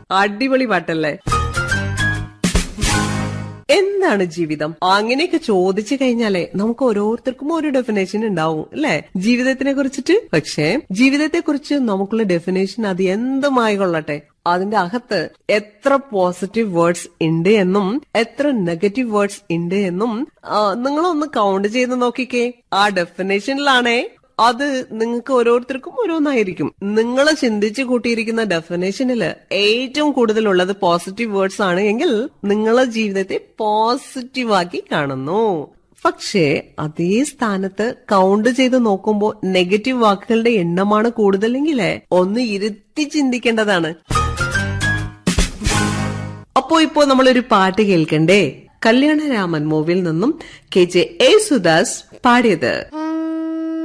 അടിപൊളി പാട്ടല്ലേ എന്താണ് ജീവിതം അങ്ങനെയൊക്കെ ചോദിച്ചു കഴിഞ്ഞാലേ നമുക്ക് ഓരോരുത്തർക്കും ഓരോ ഡെഫിനേഷൻ ഉണ്ടാവും അല്ലെ ജീവിതത്തിനെ കുറിച്ചിട്ട് പക്ഷേ ജീവിതത്തെ കുറിച്ച് നമുക്കുള്ള ഡെഫിനേഷൻ അത് എന്തുമായി കൊള്ളട്ടെ അതിന്റെ അകത്ത് എത്ര പോസിറ്റീവ് വേർഡ്സ് ഉണ്ട് എന്നും എത്ര നെഗറ്റീവ് വേർഡ്സ് ഉണ്ട് എന്നും ആ, നിങ്ങളൊന്ന് കൗണ്ട് ചെയ്ത് നോക്കിക്കേ ആ ഡെഫിനേഷനിലാണേ അത് നിങ്ങൾക്ക് ഓരോരുത്തർക്കും ഓരോന്നായിരിക്കും നിങ്ങൾ ചിന്തിച്ചു കൂട്ടിയിരിക്കുന്ന ഡെഫിനേഷനില് ഏറ്റവും കൂടുതലുള്ളത് പോസിറ്റീവ് വേർഡ്സ് ആണ് എങ്കിൽ നിങ്ങളെ ജീവിതത്തെ പോസിറ്റീവാക്കി കാണുന്നു പക്ഷേ അതേ സ്ഥാനത്ത് കൗണ്ട് ചെയ്ത് നോക്കുമ്പോൾ നെഗറ്റീവ് വാക്കുകളുടെ എണ്ണമാണ് കൂടുതലെങ്കിലേ ഒന്ന് ഇരുത്തി ചിന്തിക്കേണ്ടതാണ് അപ്പോ ഇപ്പോ നമ്മളൊരു പാട്ട് കേൾക്കണ്ടേ കല്യാണരാമൻ മൂവിൽ നിന്നും കെ ജെ യേശുദാസ് പാടിയത്